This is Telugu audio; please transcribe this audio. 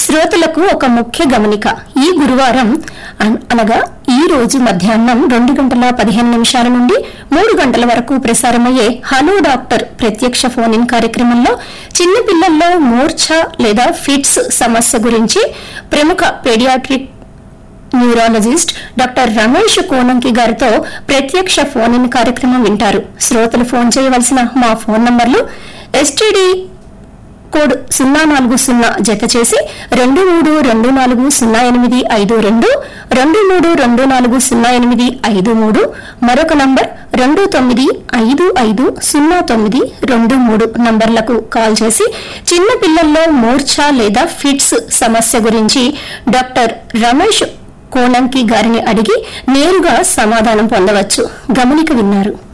శ్రోతలకు ఒక ముఖ్య గమనిక ఈ గురువారం అన్- అనగా ఈ రోజు మధ్యాహ్నం రెండు గంటల పదిహేను నిమిషాల నుండి మూడు గంటల వరకు ప్రసారమయ్యే హలో డాక్టర్ ప్రత్యక్ష ఫోన్ ఇన్ కార్యక్రమంలో చిన్న పిల్లల్లో మూర్ఛ లేదా ఫిట్స్ సమస్య గురించి ప్రముఖ paediatric neurologist doctor Ramesh Konanki గారితో ప్రత్యక్ష ఫోన్ ఇన్ కార్యక్రమం వింటారు శ్రోతలు ఫోన్ చేయవలసిన మా ఫోన్ నంబర్లు ఎస్టీడీ కోడ్ సున్నా నాలుగు సున్నా జత చేసి రెండు మూడు రెండు నాలుగు సున్నా ఎనిమిది ఐదు రెండు రెండు మూడు రెండు నాలుగు సున్నా ఎనిమిది ఐదు మూడు మరొక నంబర్ రెండు తొమ్మిది ఐదు ఐదు సున్నా తొమ్మిది రెండు మూడు నంబర్లకు కాల్ చేసి చిన్న పిల్లల్లో మూర్ఛ లేదా ఫిట్స్ సమస్య గురించి డాక్టర్ రమేష్ కోనంకి గారిని అడిగి నేరుగా సమాధానం పొందవచ్చు గమనిక విన్నారు